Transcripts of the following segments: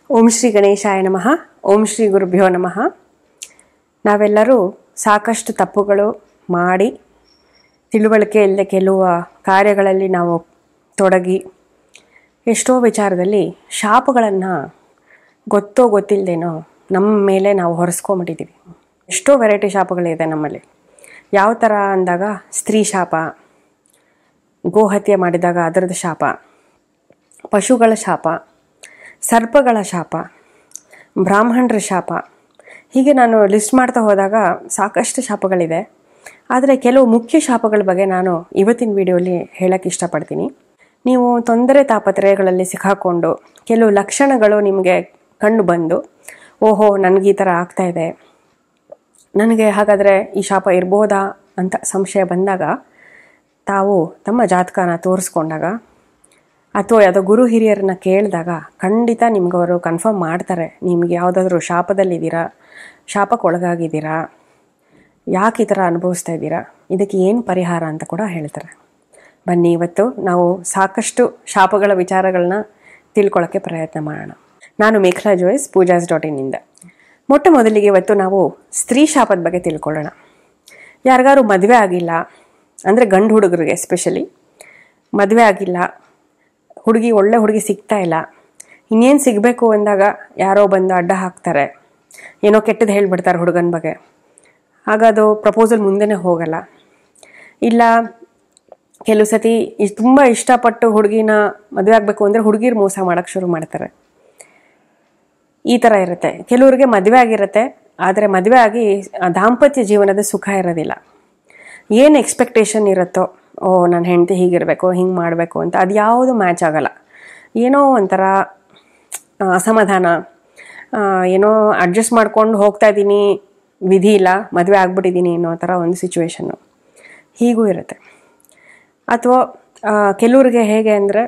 ಓಂ ಶ್ರೀ ಗಣೇಶಾಯ ನಮಃ ಓಂ ಶ್ರೀ ಗುರುಭ್ಯೋ ನಮಃ ನಾವೆಲ್ಲರೂ ಸಾಕಷ್ಟು ತಪ್ಪುಗಳು ಮಾಡಿ ತಿಳುವಳಿಕೆ ಇಲ್ಲದೆ ಕೆಲವು ಕಾರ್ಯಗಳಲ್ಲಿ ನಾವು ತೊಡಗಿ ಎಷ್ಟೋ ವಿಚಾರದಲ್ಲಿ ಶಾಪಗಳನ್ನು ಗೊತ್ತೋ ಗೊತ್ತಿಲ್ಲದೇನೋ ನಮ್ಮ ಮೇಲೆ ನಾವು ಹೊರಿಸ್ಕೊಂಬಿಟ್ಟಿದ್ದೀವಿ ಎಷ್ಟೋ ವೆರೈಟಿ ಶಾಪಗಳಿದೆ ನಮ್ಮಲ್ಲಿ ಯಾವ ಥರ ಅಂದಾಗ ಸ್ತ್ರೀ ಶಾಪ ಗೋಹತ್ಯೆ ಮಾಡಿದಾಗ ಅದರದ್ದು ಶಾಪ ಪಶುಗಳ ಶಾಪ ಸರ್ಪಗಳ ಶಾಪ ಬ್ರಾಹ್ಮಣರ ಶಾಪ ಹೀಗೆ ನಾನು ಲಿಸ್ಟ್ ಮಾಡ್ತಾ ಹೋದಾಗ ಸಾಕಷ್ಟು ಶಾಪಗಳಿದೆ ಆದರೆ ಕೆಲವು ಮುಖ್ಯ ಶಾಪಗಳ ಬಗ್ಗೆ ನಾನು ಇವತ್ತಿನ ವಿಡಿಯೋಲಿ ಹೇಳಕ್ಕೆ ಇಷ್ಟಪಡ್ತೀನಿ ನೀವು ತೊಂದರೆ ತಾಪತ್ರಯಗಳಲ್ಲಿ ಸಿಕ್ಕಾಕೊಂಡು ಕೆಲವು ಲಕ್ಷಣಗಳು ನಿಮಗೆ ಕಂಡು ಬಂದು ಓಹೋ ನನಗೆ ಈ ಥರ ಆಗ್ತಾ ಇದೆ ನನಗೆ ಹಾಗಾದರೆ ಈ ಶಾಪ ಇರ್ಬೋದಾ ಅಂತ ಸಂಶಯ ಬಂದಾಗ ತಾವು ತಮ್ಮ ಜಾತಕನ ತೋರಿಸ್ಕೊಂಡಾಗ ಅಥವಾ ಯಾವುದೋ ಗುರು ಹಿರಿಯರನ್ನ ಕೇಳಿದಾಗ ಖಂಡಿತ ನಿಮ್ಗೆ ಅವರು ಕನ್ಫರ್ಮ್ ಮಾಡ್ತಾರೆ ನಿಮ್ಗೆ ಯಾವುದಾದ್ರೂ ಶಾಪದಲ್ಲಿದ್ದೀರಾ ಶಾಪಕ್ಕೆ ಒಳಗಾಗಿದ್ದೀರಾ ಯಾಕೆ ಈ ಥರ ಅನುಭವಿಸ್ತಾ ಇದ್ದೀರಾ ಇದಕ್ಕೆ ಏನು ಪರಿಹಾರ ಅಂತ ಕೂಡ ಹೇಳ್ತಾರೆ ಬನ್ನಿ ಇವತ್ತು ನಾವು ಸಾಕಷ್ಟು ಶಾಪಗಳ ವಿಚಾರಗಳನ್ನ ತಿಳ್ಕೊಳ್ಳೋಕ್ಕೆ ಪ್ರಯತ್ನ ಮಾಡೋಣ ನಾನು ಮೇಘಲಾ ಜೋಯ್ಸ್ ಪೂಜಾಸ್ ಡಾಟ್ ಇನ್ನಿಂದ ಮೊಟ್ಟ ಮೊದಲಿಗೆ ಇವತ್ತು ನಾವು ಸ್ತ್ರೀ ಶಾಪದ ಬಗ್ಗೆ ತಿಳ್ಕೊಳ್ಳೋಣ ಯಾರಿಗಾರು ಮದುವೆ ಆಗಿಲ್ಲ ಅಂದರೆ ಗಂಡು ಹುಡುಗರಿಗೆ ಎಸ್ಪೆಷಲಿ ಮದುವೆ ಆಗಿಲ್ಲ ಹುಡುಗಿ ಒಳ್ಳೆ ಹುಡುಗಿ ಸಿಗ್ತಾ ಇಲ್ಲ ಇನ್ನೇನು ಸಿಗಬೇಕು ಅಂದಾಗ ಯಾರೋ ಬಂದು ಅಡ್ಡ ಹಾಕ್ತಾರೆ ಏನೋ ಕೆಟ್ಟದ್ದು ಹೇಳ್ಬಿಡ್ತಾರೆ ಹುಡುಗನ ಬಗ್ಗೆ ಆಗ ಅದು ಪ್ರಪೋಸಲ್ ಮುಂದೆನೇ ಹೋಗಲ್ಲ ಇಲ್ಲ ಕೆಲವು ಸತಿ ಇ- ತುಂಬ ಇಷ್ಟಪಟ್ಟು ಹುಡುಗಿನ ಮದುವೆ ಆಗಬೇಕು ಅಂದರೆ ಹುಡುಗಿರು ಮೋಸ ಮಾಡೋಕ್ಕೆ ಶುರು ಮಾಡ್ತಾರೆ ಈ ಥರ ಇರುತ್ತೆ ಕೆಲವ್ರಿಗೆ ಮದುವೆ ಆಗಿರುತ್ತೆ ಆದರೆ ಮದುವೆ ಆಗಿ ಆ ದಾಂಪತ್ಯ ಜೀವನದ ಸುಖ ಇರೋದಿಲ್ಲ ಏನು ಎಕ್ಸ್ಪೆಕ್ಟೇಷನ್ ಇರುತ್ತೋ ಓ ನನ್ನ ಹೆಂಡತಿ ಹೀಗಿರಬೇಕು ಹಿಂಗೆ ಮಾಡಬೇಕು ಅಂತ ಅದು ಯಾವುದು ಮ್ಯಾಚ್ ಆಗಲ್ಲ ಏನೋ ಒಂಥರ ಆ, ಅಸಮಾಧಾನ ಆ, ಏನೋ ಅಡ್ಜಸ್ಟ್ ಮಾಡ್ಕೊಂಡು ಹೋಗ್ತಾ ಇದ್ದೀನಿ ವಿಧಿ ಇಲ್ಲ ಮದುವೆ ಆಗ್ಬಿಟ್ಟಿದ್ದೀನಿ ಅನ್ನೋ ಥರ ಒಂದು ಸಿಚುವೇಶನ್ನು ಹೀಗೂ ಇರುತ್ತೆ ಅಥವಾ ಕೆಲವ್ರಿಗೆ ಹೇಗೆ ಅಂದರೆ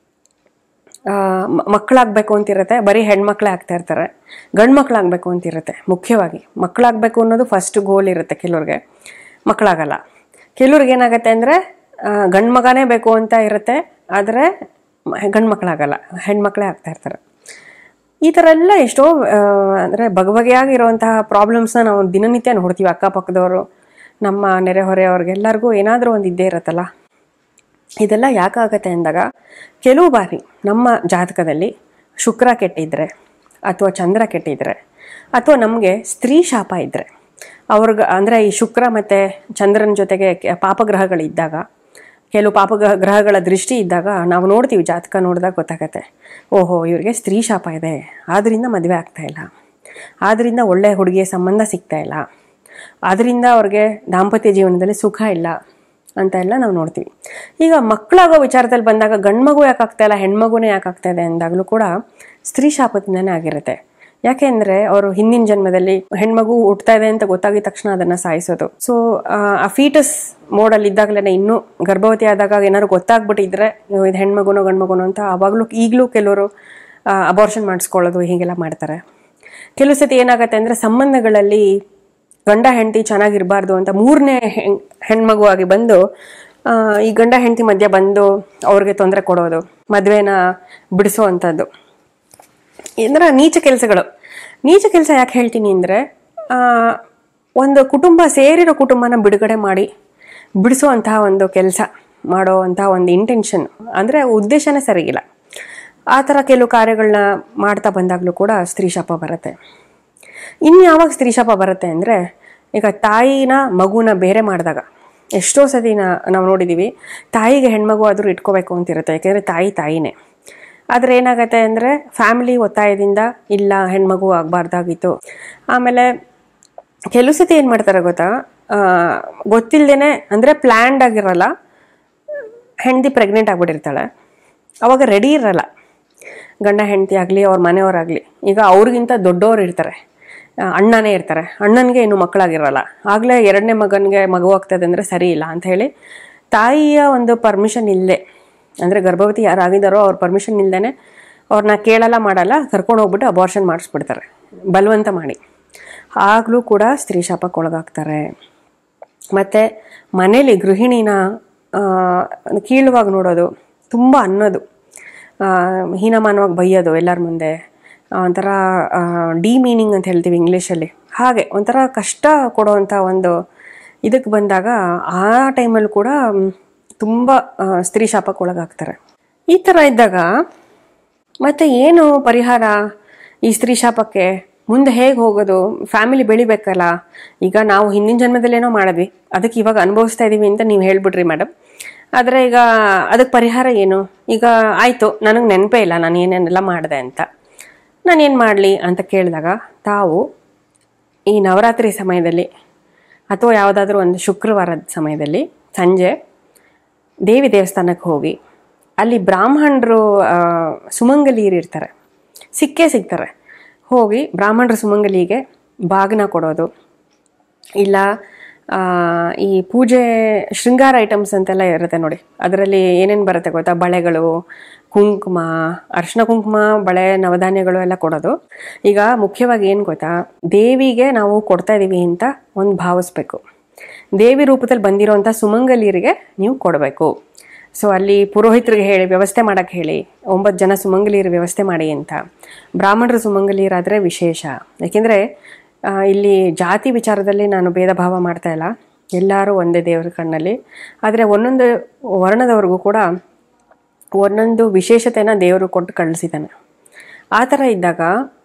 ಮಕ್ಕಳಾಗಬೇಕು ಅಂತಿರುತ್ತೆ ಬರೀ ಹೆಣ್ಮಕ್ಳೇ ಆಗ್ತಾ ಇರ್ತಾರೆ ಗಂಡು ಮಕ್ಕಳಾಗಬೇಕು ಅಂತಿರುತ್ತೆ ಮುಖ್ಯವಾಗಿ ಮಕ್ಕಳಾಗಬೇಕು ಅನ್ನೋದು ಫಸ್ಟ್ ಗೋಲ್ ಇರುತ್ತೆ ಕೆಲವ್ರಿಗೆ ಮಕ್ಕಳಾಗಲ್ಲ ಕೆಲವ್ರಿಗೆ ಏನಾಗುತ್ತೆ ಅಂದರೆ ಗಂಡು ಮಗನೇ ಬೇಕು ಅಂತ ಇರುತ್ತೆ ಆದರೆ ಗಂಡು ಮಕ್ಕಳಾಗಲ್ಲ ಹೆಣ್ಮಕ್ಳೇ ಆಗ್ತಾ ಇರ್ತಾರೆ ಈ ಥರ ಎಲ್ಲ ಎಷ್ಟೋ ಅಂದರೆ ಬಗೆಬಗೆಯಾಗಿರುವಂತಹ ಪ್ರಾಬ್ಲಮ್ಸ್ನ ನಾವು ದಿನನಿತ್ಯ ನೋಡ್ತೀವಿ ಅಕ್ಕಪಕ್ಕದವರು ನಮ್ಮ ನೆರೆಹೊರೆಯವ್ರಿಗೆಲ್ಲರಿಗೂ ಏನಾದರೂ ಒಂದು ಇದ್ದೇ ಇರುತ್ತಲ್ಲ ಇದೆಲ್ಲ ಯಾಕಾಗತ್ತೆ ಅಂದಾಗ ಕೆಲವು ಬಾರಿ ನಮ್ಮ ಜಾತಕದಲ್ಲಿ ಶುಕ್ರ ಕೆಟ್ಟಿದ್ರೆ ಅಥವಾ ಚಂದ್ರ ಕೆಟ್ಟಿದ್ರೆ ಅಥವಾ ನಮಗೆ ಸ್ತ್ರೀ ಶಾಪ ಇದ್ದರೆ ಅವ್ರಿಗೆ ಅಂದರೆ ಈ ಶುಕ್ರ ಮತ್ತು ಚಂದ್ರನ ಜೊತೆಗೆ ಕೆ- ಪಾಪಗ್ರಹಗಳಿದ್ದಾಗ ಕೆಲವು ಪಾಪಗ್ರಹ ಗ್ರಹಗಳ ದೃಷ್ಟಿ ಇದ್ದಾಗ ನಾವು ನೋಡ್ತೀವಿ ಜಾತಕ ನೋಡಿದಾಗ ಗೊತ್ತಾಗತ್ತೆ ಓಹೋ ಇವ್ರಿಗೆ ಸ್ತ್ರೀ ಶಾಪ ಇದೆ ಆದ್ದರಿಂದ ಮದುವೆ ಆಗ್ತಾ ಇಲ್ಲ ಆದ್ದರಿಂದ ಒಳ್ಳೆ ಹುಡುಗಿಯ ಸಂಬಂಧ ಸಿಗ್ತಾ ಇಲ್ಲ ಆದ್ದರಿಂದ ಅವ್ರಿಗೆ ದಾಂಪತ್ಯ ಜೀವನದಲ್ಲಿ ಸುಖ ಇಲ್ಲ ಅಂತ ಎಲ್ಲ ನಾವು ನೋಡ್ತೀವಿ ಈಗ ಮಕ್ಕಳಾಗೋ ವಿಚಾರದಲ್ಲಿ ಬಂದಾಗ ಗಂಡು ಮಗು ಯಾಕೆ ಆಗ್ತಾ ಇಲ್ಲ ಹೆಣ್ಮಗುನೇ ಯಾಕೆ ಆಗ್ತಾ ಇದೆ ಅಂದಾಗಲೂ ಕೂಡ ಸ್ತ್ರೀ ಶಾಪದಿಂದನೇ ಆಗಿರುತ್ತೆ ಯಾಕೆ ಅಂದರೆ ಅವರು ಹಿಂದಿನ ಜನ್ಮದಲ್ಲಿ ಹೆಣ್ಮಗು ಹುಟ್ತಾ ಇದೆ ಅಂತ ಗೊತ್ತಾಗಿದ ತಕ್ಷಣ ಅದನ್ನು ಸಾಯಿಸೋದು ಸೊ ಆ ಫೀಟಸ್ ಮೋಡಲ್ಲಿ ಇದ್ದಾಗಲೇ ಇನ್ನೂ ಗರ್ಭವತಿ ಆದಾಗ ಏನಾದ್ರು ಗೊತ್ತಾಗ್ಬಿಟ್ಟಿದ್ರೆ ಅಯ್ಯೋ, ಇದು ಹೆಣ್ಮಗುನೋ ಗಂಡು ಮಗುನೋ ಅಂತ ಆವಾಗಲೂ ಈಗಲೂ ಕೆಲವರು ಅಬಾರ್ಷನ್ ಮಾಡಿಸ್ಕೊಳ್ಳೋದು ಹೀಗೆಲ್ಲ ಮಾಡ್ತಾರೆ ಕೆಲವು ಸತಿ ಏನಾಗುತ್ತೆ ಅಂದರೆ ಸಂಬಂಧಗಳಲ್ಲಿ ಗಂಡ ಹೆಂಡತಿ ಚೆನ್ನಾಗಿರಬಾರ್ದು ಅಂತ ಮೂರನೇ ಹೆಣ್ ಹೆಣ್ಮಗು ಆಗಿ ಬಂದು ಆ, ಈ ಗಂಡ ಹೆಂಡತಿ ಮಧ್ಯೆ ಬಂದು ಅವ್ರಿಗೆ ತೊಂದರೆ ಕೊಡೋದು ಮದುವೆನ ಬಿಡಿಸೋ ಅಂಥದ್ದು ಅಂದ್ರೆ ನೀಚ ಕೆಲಸಗಳು ನೀಚ ಕೆಲಸ ಯಾಕೆ ಹೇಳ್ತೀನಿ ಅಂದರೆ ಒಂದು ಕುಟುಂಬ ಸೇರಿರೋ ಕುಟುಂಬನ ಬಿಡುಗಡೆ ಮಾಡಿ ಬಿಡಿಸುವಂತಹ ಒಂದು ಕೆಲಸ ಮಾಡೋ ಅಂತಹ ಒಂದು ಇಂಟೆನ್ಷನ್ ಅಂದರೆ ಉದ್ದೇಶನೇ ಸರಿಗಿಲ್ಲ ಆ ಥರ ಕೆಲವು ಕಾರ್ಯಗಳನ್ನ ಮಾಡ್ತಾ ಬಂದಾಗಲೂ ಕೂಡ ಸ್ತ್ರೀ ಶಾಪ ಬರುತ್ತೆ ಇನ್ನು ಯಾವಾಗ ಸ್ತ್ರೀ ಶಾಪ ಬರುತ್ತೆ ಅಂದರೆ ಈಗ ತಾಯಿನ ಮಗುನ ಬೇರೆ ಮಾಡಿದಾಗ ಎಷ್ಟೋ ಸತಿ ನಾ- ನಾವು ನೋಡಿದ್ದೀವಿ ತಾಯಿಗೆ ಹೆಣ್ಮಗು ಆದರೂ ಇಟ್ಕೋಬೇಕು ಅಂತಿರುತ್ತೆ ಯಾಕೆಂದರೆ ತಾಯಿ ತಾಯಿನೇ ಆದರೆ ಏನಾಗುತ್ತೆ ಅಂದರೆ ಫ್ಯಾಮಿಲಿ ಒತ್ತಾಯದಿಂದ ಇಲ್ಲ ಹೆಣ್ಮಗು ಆಗಬಾರ್ದಾಗಿತ್ತು ಆಮೇಲೆ ಕೆಲವು ಸತಿ ಏನು ಮಾಡ್ತಾರೆ ಗೊತ್ತಾ ಗೊತ್ತಿಲ್ಲದೇನೆ ಅಂದರೆ ಪ್ಲ್ಯಾಂಡ್ ಆಗಿರಲ್ಲ ಹೆಂಡತಿ ಪ್ರೆಗ್ನೆಂಟ್ ಆಗಿಬಿಟ್ಟಿರ್ತಾಳೆ ಅವಾಗ ರೆಡಿ ಇರಲ್ಲ ಗಂಡ ಹೆಂಡತಿ ಆಗಲಿ ಅವ್ರ ಮನೆಯವರಾಗಲಿ ಈಗ ಅವ್ರಿಗಿಂತ ದೊಡ್ಡವ್ರು ಇರ್ತಾರೆ ಆ, ಅಣ್ಣನೇ ಇರ್ತಾರೆ ಅಣ್ಣನಿಗೆ ಇನ್ನು ಮಕ್ಕಳಾಗಿರಲ್ಲ ಆಗಲೇ ಎರಡನೇ ಮಗನಿಗೆ ಮಗು ಆಗ್ತದೆ ಅಂದರೆ ಸರಿ ಇಲ್ಲ ಅಂತ ಹೇಳಿ ತಾಯಿಯ ಒಂದು ಪರ್ಮಿಷನ್ ಇಲ್ಲದೆ ಅಂದರೆ ಗರ್ಭವತಿ ಯಾರಾಗಿದ್ದಾರೋ ಅವ್ರ ಪರ್ಮಿಷನ್ ಇಲ್ಲದೇ ಅವ್ರನ್ನ ಕೇಳಲ್ಲ ಮಾಡಲ್ಲ ಕರ್ಕೊಂಡು ಹೋಗ್ಬಿಟ್ಟು ಅಬಾರ್ಷನ್ ಮಾಡಿಸ್ಬಿಡ್ತಾರೆ ಬಲವಂತ ಮಾಡಿ ಆಗಲೂ ಕೂಡ ಸ್ತ್ರೀ ಶಾಪಕ್ಕೆ ಒಳಗಾಗ್ತಾರೆ ಮತ್ತು ಮನೇಲಿ ಗೃಹಿಣಿನ ಆ, ಕೀಳುವಾಗಿ ನೋಡೋದು ತುಂಬ ಅನ್ನೋದು ಆ, ಹೀನಮಾನವಾಗಿ ಬೈಯೋದು ಎಲ್ಲರ ಮುಂದೆ ಒಂಥರ ಡಿ ಮೀನಿಂಗ್ ಅಂತ ಹೇಳ್ತೀವಿ ಇಂಗ್ಲೀಷಲ್ಲಿ ಹಾಗೆ ಒಂಥರ ಕಷ್ಟ ಕೊಡುವಂಥ ಒಂದು ಇದಕ್ಕೆ ಬಂದಾಗ ಆ ಟೈಮಲ್ಲಿ ಕೂಡ ತುಂಬ ಸ್ತ್ರೀ ಶಾಪಕ್ಕೆ ಒಳಗಾಗ್ತಾರೆ ಈ ಥರ ಇದ್ದಾಗ ಮತ್ತೆ ಏನು ಪರಿಹಾರ ಈ ಸ್ತ್ರೀ ಶಾಪಕ್ಕೆ ಮುಂದೆ ಹೇಗೆ ಹೋಗೋದು ಫ್ಯಾಮಿಲಿ ಬೆಳಿಬೇಕಲ್ಲ ಈಗ ನಾವು ಹಿಂದಿನ ಜನ್ಮದಲ್ಲೇನೋ ಮಾಡಿದ್ವಿ ಅದಕ್ಕೆ ಇವಾಗ ಅನುಭವಿಸ್ತಾ ಇದ್ದೀವಿ ಅಂತ ನೀವು ಹೇಳ್ಬಿಡ್ರಿ ಮೇಡಮ್ ಆದರೆ ಈಗ ಅದಕ್ಕೆ ಪರಿಹಾರ ಏನು ಈಗ ಆಯಿತು ನನಗೆ ನೆನಪೇ ಇಲ್ಲ ನಾನು ಏನೇನೆಲ್ಲ ಮಾಡಿದೆ ಅಂತ ನಾನೇನು ಮಾಡಲಿ ಅಂತ ಕೇಳಿದಾಗ ತಾವು ಈ ನವರಾತ್ರಿ ಸಮಯದಲ್ಲಿ ಅಥವಾ ಯಾವುದಾದ್ರೂ ಒಂದು ಶುಕ್ರವಾರದ ಸಮಯದಲ್ಲಿ ಸಂಜೆ ದೇವಿ ದೇವಸ್ಥಾನಕ್ಕೆ ಹೋಗಿ ಅಲ್ಲಿ ಬ್ರಾಹ್ಮಣರು ಆ, ಸುಮಂಗಲಿಯರು ಇರ್ತಾರೆ ಸಿಕ್ಕೇ ಸಿಗ್ತಾರೆ ಹೋಗಿ ಬ್ರಾಹ್ಮಣರ ಸುಮಂಗಲಿಗೆ ಬಾಗಿನ ಕೊಡೋದು ಇಲ್ಲ ಆ, ಈ ಪೂಜೆ ಶೃಂಗಾರ ಐಟಮ್ಸ್ ಅಂತೆಲ್ಲ ಇರುತ್ತೆ ನೋಡಿ ಅದರಲ್ಲಿ ಏನೇನು ಬರುತ್ತೆ ಗೊತ್ತಾ ಬಳೆಗಳು ಕುಂಕುಮ ಅರ್ಶಿನ ಕುಂಕುಮ ಬಳೆ ನವಧಾನ್ಯಗಳು ಎಲ್ಲ ಕೊಡೋದು ಈಗ ಮುಖ್ಯವಾಗಿ ಏನು ಗೊತ್ತಾ ದೇವಿಗೆ ನಾವು ಕೊಡ್ತಾ ಇದ್ದೀವಿ ಅಂತ ಒಂದು ಭಾವಿಸ್ಬೇಕು ದೇವಿ ರೂಪದಲ್ಲಿ ಬಂದಿರೋಂಥ ಸುಮಂಗಲಿಯರಿಗೆ ನೀವು ಕೊಡಬೇಕು ಸೊ ಅಲ್ಲಿ ಪುರೋಹಿತರಿಗೆ ಹೇಳಿ ವ್ಯವಸ್ಥೆ ಮಾಡೋಕ್ಕೆ ಹೇಳಿ ಒಂಬತ್ತು ಜನ ಸುಮಂಗಲಿಯರ ವ್ಯವಸ್ಥೆ ಮಾಡಿ ಅಂತ ಬ್ರಾಹ್ಮಣರು ಸುಮಂಗಲಿಯರಾದರೆ ವಿಶೇಷ ಯಾಕೆಂದರೆ ಇಲ್ಲಿ ಜಾತಿ ವಿಚಾರದಲ್ಲಿ ನಾನು ಭೇದ ಭಾವ ಮಾಡ್ತಾ ಇಲ್ಲ ಎಲ್ಲರೂ ಒಂದೇ ದೇವರ ಕಣ್ಣಲ್ಲಿ ಆದರೆ ಒಂದೊಂದು ವರ್ಣದವ್ರಿಗೂ ಕೂಡ ಒಂದೊಂದು ವಿಶೇಷತೆನ ದೇವರು ಕೊಟ್ಟು ಕಳಿಸಿದ್ದಾನೆ ಆ ಥರ ಇದ್ದಾಗ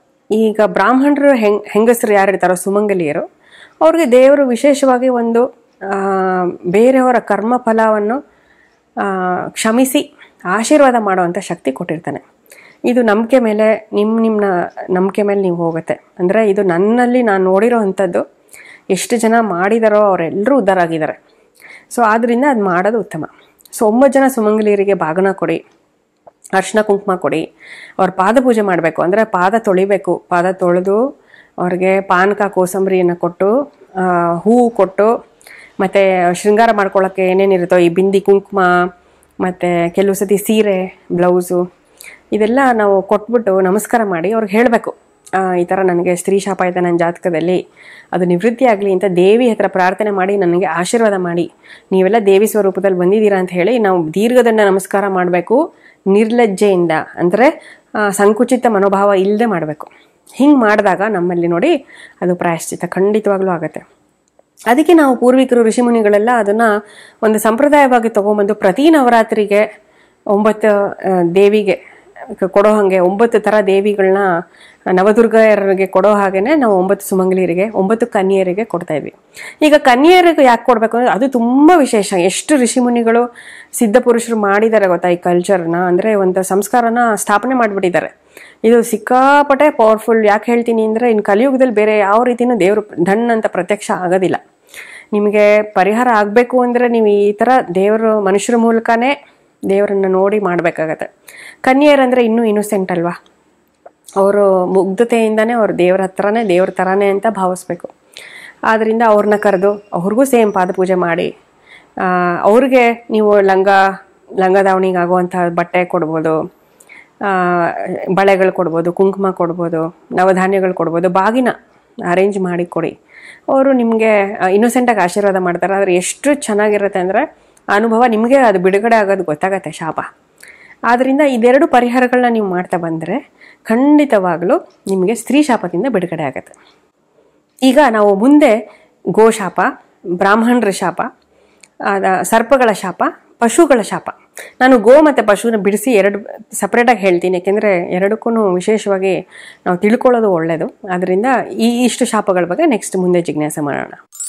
ಈಗ ಬ್ರಾಹ್ಮಣರು ಹೆಂಗ್ ಹೆಂಗಸರು ಯಾರು ಇರ್ತಾರೋ ಸುಮಂಗಲಿಯರು ಅವ್ರಿಗೆ ದೇವರು ವಿಶೇಷವಾಗಿ ಒಂದು ಆ, ಬೇರೆಯವರ ಕರ್ಮ ಫಲವನ್ನು ಆ, ಕ್ಷಮಿಸಿ ಆಶೀರ್ವಾದ ಮಾಡುವಂಥ ಶಕ್ತಿ ಕೊಟ್ಟಿರ್ತಾನೆ ಇದು ನಂಬಿಕೆ ಮೇಲೆ ನಿಮ್ಮ ನಿಮ್ಮ ನಂಬಿಕೆ ಮೇಲೆ ನೀವು ಹೋಗುತ್ತೆ ಅಂದರೆ ಇದು ನನ್ನಲ್ಲಿ ನಾನು ನೋಡಿರೋ ಅಂಥದ್ದು ಎಷ್ಟು ಜನ ಮಾಡಿದಾರೋ ಅವರೆಲ್ಲರೂ ಉದ್ಧಾರ ಆಗಿದ್ದಾರೆ ಸೊ ಆದ್ದರಿಂದ ಅದು ಮಾಡೋದು ಉತ್ತಮ ಸೊ ಒಂಬತ್ತು ಜನ ಸುಮಂಗಲಿಯರಿಗೆ ಬಾಗನ ಕೊಡಿ ಅರ್ಶಿನ ಕುಂಕುಮ ಕೊಡಿ ಅವ್ರ ಪಾದ ಪೂಜೆ ಮಾಡಬೇಕು ಅಂದರೆ ಪಾದ ತೊಳಿಬೇಕು ಪಾದ ತೊಳೆದು ಅವ್ರಿಗೆ ಪಾನಕ ಕೋಸಂಬರಿಯನ್ನು ಕೊಟ್ಟು ಆ, ಹೂವು ಕೊಟ್ಟು ಮತ್ತು ಶೃಂಗಾರ ಮಾಡ್ಕೊಳ್ಳೋಕ್ಕೆ ಏನೇನಿರುತ್ತೋ ಈ ಬಿಂದಿ ಕುಂಕುಮ ಮತ್ತು ಕೆಲವು ಸತಿ ಸೀರೆ ಬ್ಲೌಸು ಇದೆಲ್ಲ ನಾವು ಕೊಟ್ಬಿಟ್ಟು ನಮಸ್ಕಾರ ಮಾಡಿ ಅವ್ರಿಗೆ ಹೇಳಬೇಕು ಈ ಥರ ನನಗೆ ಸ್ತ್ರೀ ಶಾಪ ಇದೆ ನನ್ನ ಜಾತಕದಲ್ಲಿ ಅದು ನಿವೃತ್ತಿ ಆಗಲಿ ಅಂತ ದೇವಿ ಹತ್ರ ಪ್ರಾರ್ಥನೆ ಮಾಡಿ ನನಗೆ ಆಶೀರ್ವಾದ ಮಾಡಿ ನೀವೆಲ್ಲ ದೇವಿ ಸ್ವರೂಪದಲ್ಲಿ ಬಂದಿದ್ದೀರಾ ಅಂತ ಹೇಳಿ ನಾವು ದೀರ್ಘದಂಡ ನಮಸ್ಕಾರ ಮಾಡಬೇಕು ನಿರ್ಲಜ್ಜೆಯಿಂದ ಅಂದರೆ ಸಂಕುಚಿತ ಮನೋಭಾವ ಇಲ್ಲದೆ ಮಾಡಬೇಕು ಹಿಂಗೆ ಮಾಡಿದಾಗ ನಮ್ಮಲ್ಲಿ ನೋಡಿ ಅದು ಪ್ರಾಯಶ್ಚಿತ ಖಂಡಿತವಾಗ್ಲೂ ಆಗುತ್ತೆ ಅದಕ್ಕೆ ನಾವು ಪೂರ್ವಿಕರು ಋಷಿಮುನಿಗಳೆಲ್ಲ ಅದನ್ನು ಒಂದು ಸಂಪ್ರದಾಯವಾಗಿ ತೊಗೊಂಬಂದು ಪ್ರತಿ ನವರಾತ್ರಿಗೆ ಒಂಬತ್ತು ಆ, ದೇವಿಗೆ ಕ- ಕೊಡೋ ಹಾಗೆ ಒಂಬತ್ತು ಥರ ದೇವಿಗಳನ್ನ ನವದುರ್ಗರಿಗೆ ಕೊಡೋ ಹಾಗೇನೆ ನಾವು ಒಂಬತ್ತು ಸುಮಂಗಲಿಯರಿಗೆ ಒಂಬತ್ತು ಕನ್ಯೆಯರಿಗೆ ಕೊಡ್ತಾ ಇದ್ವಿ ಈಗ ಕನ್ಯೆಯರಿಗೆ ಯಾಕೆ ಕೊಡಬೇಕು ಅಂದರೆ ಅದು ತುಂಬ ವಿಶೇಷ ಎಷ್ಟು ಋಷಿಮುನಿಗಳು ಸಿದ್ಧ ಪುರುಷರು ಮಾಡಿದ್ದಾರೆ ಗೊತ್ತಾ ಈ ಕಲ್ಚರ್ನ ಅಂದರೆ ಒಂದು ಸಂಸ್ಕಾರನ ಸ್ಥಾಪನೆ ಮಾಡಿಬಿಟ್ಟಿದ್ದಾರೆ ಇದು ಸಿಕ್ಕಾಪಟ್ಟೆ ಪವರ್ಫುಲ್ ಯಾಕೆ ಹೇಳ್ತೀನಿ ಅಂದರೆ ಇನ್ನು ಕಲಿಯುಗದಲ್ಲಿ ಬೇರೆ ಯಾವ ರೀತಿನೂ ದೇವರು ಧನ್ ಅಂತ ಪ್ರತ್ಯಕ್ಷ ಆಗೋದಿಲ್ಲ ನಿಮಗೆ ಪರಿಹಾರ ಆಗಬೇಕು ಅಂದರೆ ನೀವು ಈ ಥರ ದೇವರು ಮನುಷ್ಯರ ಮೂಲಕನೇ ದೇವರನ್ನು ನೋಡಿ ಮಾಡಬೇಕಾಗತ್ತೆ ಕನ್ಯೆಯರಂದರೆ ಇನ್ನೂ ಇನ್ನೋಸೆಂಟ್ ಅಲ್ವಾ ಅವರು ಮುಗ್ಧತೆಯಿಂದನೇ ಅವ್ರು ದೇವ್ರ ಹತ್ರನೇ ದೇವ್ರ ಥರನೇ ಅಂತ ಭಾವಿಸ್ಬೇಕು ಆದ್ದರಿಂದ ಅವ್ರನ್ನ ಕರೆದು ಅವ್ರಿಗೂ ಸೇಮ್ ಪಾದ ಪೂಜೆ ಮಾಡಿ ಆ, ಅವ್ರಿಗೆ ನೀವು ಲಂಗ ಲಂಗ ದಾವಣಿಗೆ ಆಗುವಂಥ ಬಟ್ಟೆ ಕೊಡ್ಬೋದು ಆ, ಬಳೆಗಳು ಕೊಡ್ಬೋದು ಕುಂಕುಮ ಕೊಡ್ಬೋದು ನವಧಾನ್ಯಗಳು ಕೊಡ್ಬೋದು ಬಾಗಿನ ಅರೇಂಜ್ ಮಾಡಿ ಕೊಡಿ ಅವರು ನಿಮಗೆ ಇನ್ನೋಸೆಂಟಾಗಿ ಆಶೀರ್ವಾದ ಮಾಡ್ತಾರೆ ಆದರೆ ಎಷ್ಟು ಚೆನ್ನಾಗಿರುತ್ತೆ ಅಂದರೆ ಅನುಭವ ನಿಮಗೆ ಅದು ಬಿಡುಗಡೆ ಆಗೋದು ಗೊತ್ತಾಗತ್ತೆ ಶಾಪ ಆದ್ದರಿಂದ ಇದೆರಡು ಪರಿಹಾರಗಳನ್ನ ನೀವು ಮಾಡ್ತಾ ಬಂದರೆ ಖಂಡಿತವಾಗಲೂ ನಿಮಗೆ ಸ್ತ್ರೀ ಶಾಪದಿಂದ ಬಿಡುಗಡೆ ಆಗುತ್ತೆ ಈಗ ನಾವು ಮುಂದೆ ಗೋಶಾಪ ಬ್ರಾಹ್ಮಣರ ಶಾಪ ಅದ ಸರ್ಪಗಳ ಶಾಪ ಪಶುಗಳ ಶಾಪ ನಾನು ಗೋ ಮತ್ತು ಪಶುನ ಬಿಡಿಸಿ ಎರಡು ಸಪ್ರೇಟಾಗಿ ಹೇಳ್ತೀನಿ ಯಾಕೆಂದರೆ ಎರಡಕ್ಕೂ ವಿಶೇಷವಾಗಿ ನಾವು ತಿಳ್ಕೊಳ್ಳೋದು ಒಳ್ಳೆಯದು ಆದ್ದರಿಂದ ಈ ಇಷ್ಟು ಶಾಪಗಳ ಬಗ್ಗೆ ನೆಕ್ಸ್ಟ್ ಮುಂದೆ ಜಿಜ್ಞಾಸೆ ಮಾಡೋಣ